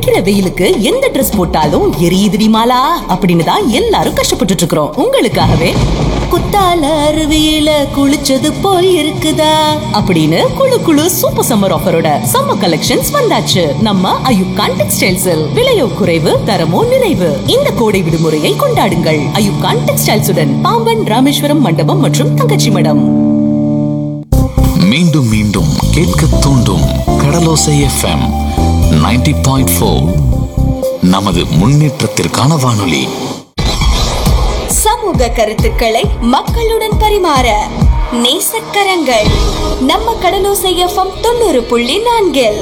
அடிக்கிற வெயிலுக்கு எந்த Dress போட்டாலும் எரியுதுடி மாலா அப்படின்னு தான் எல்லாரும் கஷ்டப்பட்டுட்டு இருக்கிறோம் உங்களுக்காகவே குத்தால அருவியில குளிச்சது போல் இருக்குதா அப்படின்னு குளு குளு சூப்பர் சம்மர் ஆஃபரோட சம்மர் கலெக்ஷன்ஸ் வந்தாச்சு நம்ம அயுப்கான் டெக்ஸ்டைல்ஸில் விலையோ குறைவு தரமோ நிறைவு இந்த கோடை விடுமுறையை கொண்டாடுங்கள் அயுப்கான் டெக்ஸ்டைல்ஸுடன் பாம்பன் ராமேஸ்வரம் மண்டபம் மற்றும் தங்கச்சி மடம் மீண்டும் மீண்டும் கேட்க தூண்டும் கடலோசை எஃப்எம் 90.4 பாயிண்ட் நமது முன்னேற்றத்திற்கான வானொலி சமூக கருத்துக்களை மக்களுடன் பரிமாற நேசக்கரங்கள் நம்ம கடலோசை எஃப்எம் தொண்ணூறு புள்ளி நான்கில்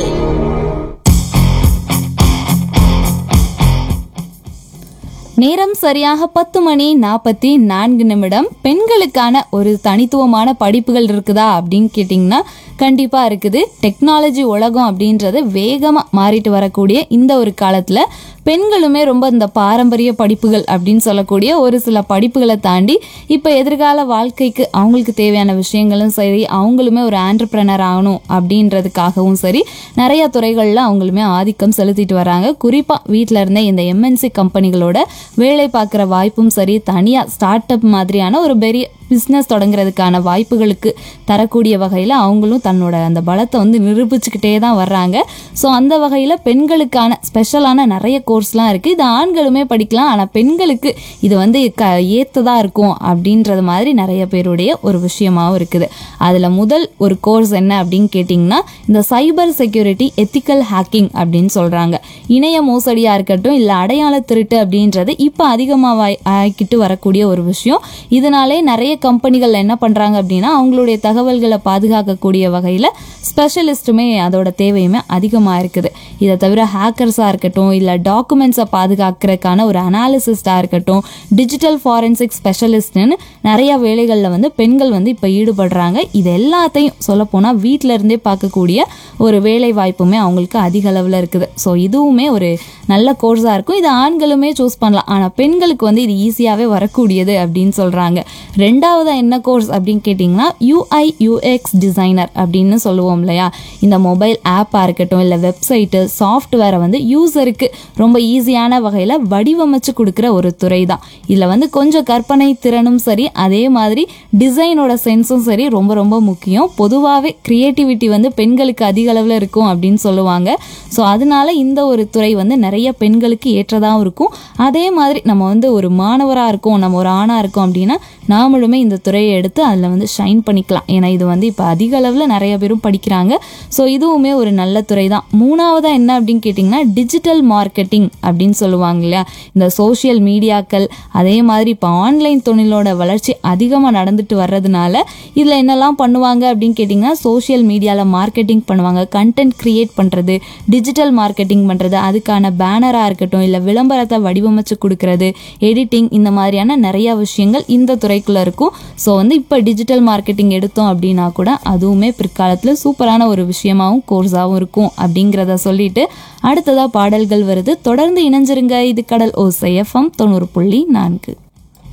நேரம் சரியாக பத்து மணி நாற்பத்தி நான்கு நிமிடம் பெண்களுக்கான ஒரு தனித்துவமான படிப்புகள் இருக்குதா அப்படின்னு கேட்டிங்கன்னா கண்டிப்பாக இருக்குது டெக்னாலஜி உலகம் அப்படின்றது வேகமாக மாறிட்டு வரக்கூடிய இந்த ஒரு காலத்தில் பெண்களுமே ரொம்ப இந்த பாரம்பரிய படிப்புகள் அப்படின்னு சொல்லக்கூடிய ஒரு சில படிப்புகளை தாண்டி இப்போ எதிர்கால வாழ்க்கைக்கு அவங்களுக்கு தேவையான விஷயங்களும் சரி அவங்களுமே ஒரு ஆண்டர்பிரனர் ஆகணும் அப்படின்றதுக்காகவும் சரி நிறைய துறைகளில் அவங்களுமே ஆதிக்கம் செலுத்திட்டு வராங்க குறிப்பாக வீட்டில் இருந்தே இந்த எம்என்சி கம்பெனிகளோட வேலை பார்க்குற வாய்ப்பும் சரி தனியாக ஸ்டார்ட் அப் மாதிரியான ஒரு பெரிய பிஸ்னஸ் தொடங்குறதுக்கான வாய்ப்புகளுக்கு தரக்கூடிய வகையில் அவங்களும் தன்னோட அந்த பலத்தை வந்து நிரூபிச்சுக்கிட்டே தான் வர்றாங்க ஸோ அந்த வகையில் பெண்களுக்கான ஸ்பெஷலான நிறைய கோர்ஸ்லாம் இருக்குது இது ஆண்களுமே படிக்கலாம் ஆனால் பெண்களுக்கு இது வந்து க ஏற்றதாக இருக்கும் அப்படின்றது மாதிரி நிறைய பேருடைய ஒரு விஷயமாவும் இருக்குது அதில் முதல் ஒரு கோர்ஸ் என்ன அப்படின்னு கேட்டிங்கன்னா இந்த சைபர் செக்யூரிட்டி எத்திக்கல் ஹேக்கிங் அப்படின்னு சொல்கிறாங்க இணைய மோசடியாக இருக்கட்டும் இல்லை அடையாள திருட்டு அப்படின்றது இப்போ அதிகமாக ஆக்கிட்டு வரக்கூடிய ஒரு விஷயம் இதனாலே நிறைய கம்பெனிகள் என்ன பண்ணுறாங்க அப்படின்னா அவங்களுடைய தகவல்களை பாதுகாக்கக்கூடிய வகையில் ஸ்பெஷலிஸ்ட்டுமே அதோட தேவையுமே அதிகமாக இருக்குது இதை தவிர ஹேக்கர்ஸாக இருக்கட்டும் இல்லை டாக்குமெண்ட்ஸை பாதுகாக்கிறதுக்கான ஒரு அனாலிசிஸ்டாக இருக்கட்டும் டிஜிட்டல் ஃபாரன்சிக் ஸ்பெஷலிஸ்ட்னு நிறைய வேலைகளில் வந்து பெண்கள் வந்து இப்போ ஈடுபடுறாங்க இது எல்லாத்தையும் சொல்லப்போனால் வீட்டில இருந்தே பார்க்கக்கூடிய ஒரு வேலை வாய்ப்புமே அவங்களுக்கு அதிக அளவில் இருக்குது ஸோ இதுவுமே ஒரு நல்ல கோர்ஸாக இருக்கும் இது ஆண்களுமே சூஸ் பண்ணலாம் ஆனால் பெண்களுக்கு வந்து இது ஈஸியாகவே வரக்கூடியது அப்படின்னு சொல்கிறாங்க ரெண்டாவதாக என்ன கோர்ஸ் அப்படின்னு கேட்டிங்கன்னா யூஐ யூஎக்ஸ் டிசைனர் அப்படின்னு சொல்லுவோம் இல்லையா இந்த மொபைல் ஆப்பாக இருக்கட்டும் இல்லை வெப்சைட்டு சாஃப்ட்வேரை வந்து யூசருக்கு ரொம்ப ஈஸியான வகையில் வடிவமைச்சு கொடுக்குற ஒரு துறை தான் இதில் வந்து கொஞ்சம் கற்பனை திறனும் சரி அதே மாதிரி டிசைனோட சென்ஸும் சரி ரொம்ப ரொம்ப முக்கியம் பொதுவாகவே க்ரியேட்டிவிட்டி வந்து பெண்களுக்கு அதிக அளவில் இருக்கும் அப்படின்னு சொல்லுவாங்க ஸோ அதனால இந்த ஒரு துறை வந்து நிறைய பெண்களுக்கு ஏற்றதாகவும் இருக்கும் அதே மாதிரி நம்ம வந்து ஒரு மாணவராக இருக்கோம் நம்ம ஒரு ஆணாக இருக்கோம் அப்படின்னா நாமளுமே இந்த துறையை எடுத்து அதில் வந்து ஷைன் பண்ணிக்கலாம் ஏன்னா இது வந்து இப்போ அதிக அளவில் நிறைய பேரும் படிக்கிறாங்க ஸோ இதுவுமே ஒரு நல்ல துறை தான் மூணாவதாக என்ன அப்படின்னு கேட்டிங்கன்னா டிஜிட்டல் மார்க்கெட்டிங் அப்படின்னு சொல்லுவாங்க இல்லையா இந்த சோஷியல் மீடியாக்கள் அதே மாதிரி இப்போ ஆன்லைன் தொழிலோட வளர்ச்சி அதிகமாக நடந்துட்டு வர்றதுனால இதில் என்னெல்லாம் பண்ணுவாங்க அப்படின்னு கேட்டிங்கன்னா சோஷியல் மீடியாவில் மார்க்கெட்டிங் பண்ணுவாங்க கண்டென்ட் க்ரியேட் பண்ணுறது டிஜிட்டல் மார்க்கெட்டிங் பண்ணுறது அதுக்கான பேனராக இருக்கட்டும் இல்லை விளம்பரத்தை வடிவமைச்சு கொடுக்கறது எடிட்டிங் இந்த மாதிரியான நிறைய விஷயங்கள் இந்த துறைக்குள்ளே இருக்கும் ஸோ வந்து இப்போ டிஜிட்டல் மார்க்கெட்டிங் எடுத்தோம் அப்படின்னா கூட அதுவுமே பிற்காலத்தில் சூப்பரான ஒரு விஷயமாவும் கோர்ஸாகவும் இருக்கும் அப்படிங்கிறத சொல்லிட்டு அடுத்ததாக பாடல்கள் வருது தொடர்ந்து இணைஞ்சிருங்க இது கடல் ஓசை எஃப்எம் தொண்ணூறு புள்ளி நான்கு